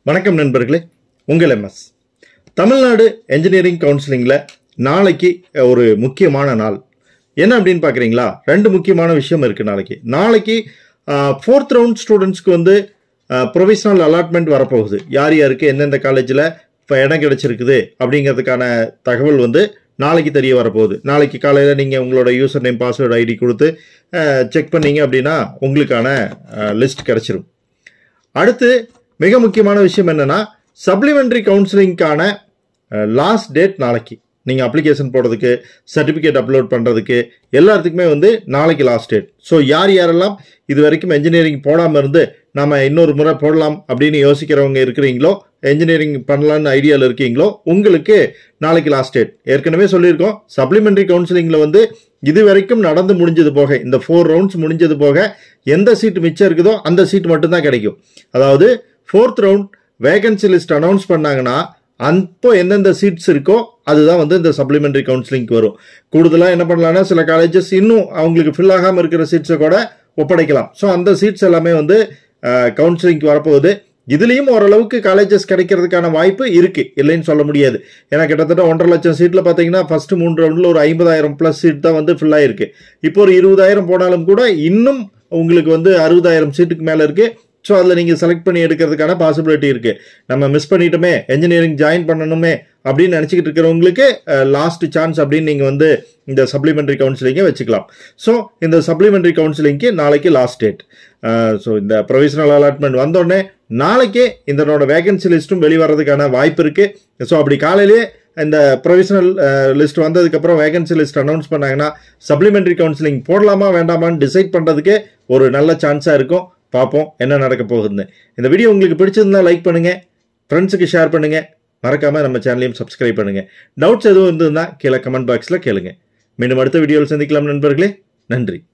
வணக்கம் நண்பர்களே உங்கள் எம்எஸ் தமிழ்நாடு என்ஜினியரிங் கவுன்சிலிங்கில் நாளைக்கு அஹ், ஒரு முக்கியமான நாள் என்ன அப்படின்னு பார்க்குறீங்களா ரெண்டு முக்கியமான விஷயம் இருக்குது நாளைக்கு நாளைக்கு ஃபோர்த் ரவுண்ட் ஸ்டூடெண்ட்ஸ்க்கு வந்து ப்ரொவிஷனல் அலாட்மெண்ட் வரப்போகுது யார் யாருக்கு எந்தெந்த காலேஜில் இப்போ இடம் கிடைச்சிருக்குது அப்படிங்கிறதுக்கான தகவல் வந்து நாளைக்கு தெரிய வரப்போகுது நாளைக்கு காலையில் நீங்கள் உங்களோட யூசர் நேம் பாஸ்வேர்டு ஐடி கொடுத்து செக் பண்ணீங்க அப்படின்னா உங்களுக்கான லிஸ்ட் கிடச்சிரும் அடுத்து மிக முக்கியமான விஷயம் என்னன்னா சப்ளிமெண்டரி கவுன்சிலிங்க்கான லாஸ்ட் டேட் நாளைக்கு நீங்கள் அப்ளிகேஷன் போடுறதுக்கு சர்டிஃபிகேட் அப்லோட் பண்ணுறதுக்கு எல்லாத்துக்குமே வந்து நாளைக்கு லாஸ்ட் டேட் ஸோ யார் யாரெல்லாம் இது வரைக்கும் என்ஜினியரிங் போடாமல் இருந்து நம்ம இன்னொரு முறை போடலாம் அப்படின்னு யோசிக்கிறவங்க இருக்கிறீங்களோ என்ஜினியரிங் பண்ணலான்னு ஐடியாவில் இருக்கீங்களோ உங்களுக்கு நாளைக்கு லாஸ்ட் டேட் ஏற்கனவே சொல்லியிருக்கோம் சப்ளிமெண்டரி கவுன்சிலிங்கில் வந்து இது வரைக்கும் நடந்து முடிஞ்சது போக இந்த ஃபோர் ரவுண்ட்ஸ் முடிஞ்சது போக எந்த சீட் மிச்சம் இருக்குதோ அந்த சீட் மட்டும்தான் கிடைக்கும் அதாவது fourth round vacancy list announce பண்ணாங்கன்னா அப்போ எந்தெந்த சீட்ஸ் இருக்கோ அதுதான் வந்து இந்த சப்ளிமெண்டரி கவுன்சிலிங்க்கு வரும் கூடுதலாக என்ன பண்ணலாம்னா சில காலேஜஸ் இன்னும் அவங்களுக்கு ஃபில் ஆகாமல் இருக்கிற சீட்ஸை கூட ஒப்படைக்கலாம் ஸோ அந்த சீட்ஸ் எல்லாமே வந்து கவுன்சிலிங்க்கு வரப்போகுது இதுலேயும் ஓரளவுக்கு காலேஜஸ் கிடைக்கிறதுக்கான வாய்ப்பு இருக்கு இல்லைன்னு சொல்ல முடியாது ஏன்னா கிட்டத்தட்ட ஒன்றரை லட்சம் சீட்டில் பார்த்தீங்கன்னா ஃபர்ஸ்ட் மூணு ரவுண்டில் ஒரு ஐம்பதாயிரம் ப்ளஸ் சீட் தான் வந்து ஃபில் ஆயிருக்கு இப்போ ஒரு இருபதாயிரம் போனாலும் கூட இன்னும் உங்களுக்கு வந்து அறுபதாயிரம் சீட்டுக்கு மேலே இருக்கு ஸோ அதில் நீங்கள் செலக்ட் பண்ணி எடுக்கிறதுக்கான பாசிபிலிட்டி இருக்கு நம்ம மிஸ் பண்ணிட்டோமே என்ஜினியரிங் ஜாயின் பண்ணணுமே அப்படின்னு நினச்சிக்கிட்டு இருக்கிறவங்களுக்கு லாஸ்ட் சான்ஸ் அப்படின்னு நீங்கள் வந்து இந்த சப்ளிமெண்டரி கவுன்சிலிங்கை வச்சுக்கலாம் ஸோ இந்த சப்ளிமெண்டரி கவுன்சிலிங்க்கு நாளைக்கு லாஸ்ட் டேட் ஸோ இந்த ப்ரொவிஷனல் அலாட்மெண்ட் வந்தோடனே நாளைக்கே இதனோட வேகன்சி லிஸ்ட்டும் வெளிவரதுக்கான வாய்ப்பு இருக்கு ஸோ அப்படி காலையிலேயே இந்த ப்ரொவிஷனல் லிஸ்ட் வந்ததுக்கப்புறம் வேகன்சி லிஸ்ட் அனௌன்ஸ் பண்ணாங்கன்னா சப்ளிமெண்டரி கவுன்சிலிங் போடலாமா வேண்டாமான்னு டிசைட் பண்ணுறதுக்கு ஒரு நல்ல சான்ஸாக இருக்கும் பார்ப்போம் என்ன நடக்க போகுதுன்னு இந்த வீடியோ உங்களுக்கு பிடிச்சிருந்தா லைக் பண்ணுங்க ஃப்ரெண்ட்ஸுக்கு ஷேர் பண்ணுங்க மறக்காம நம்ம சேனலையும் சப்ஸ்கிரைப் பண்ணுங்க டவுட்ஸ் எதுவும் இருந்ததுன்னா கீழே கமெண்ட் பாக்ஸில் கேளுங்க மீண்டும் அடுத்த வீடியோவில் சந்திக்கலாம் நண்பர்களே நன்றி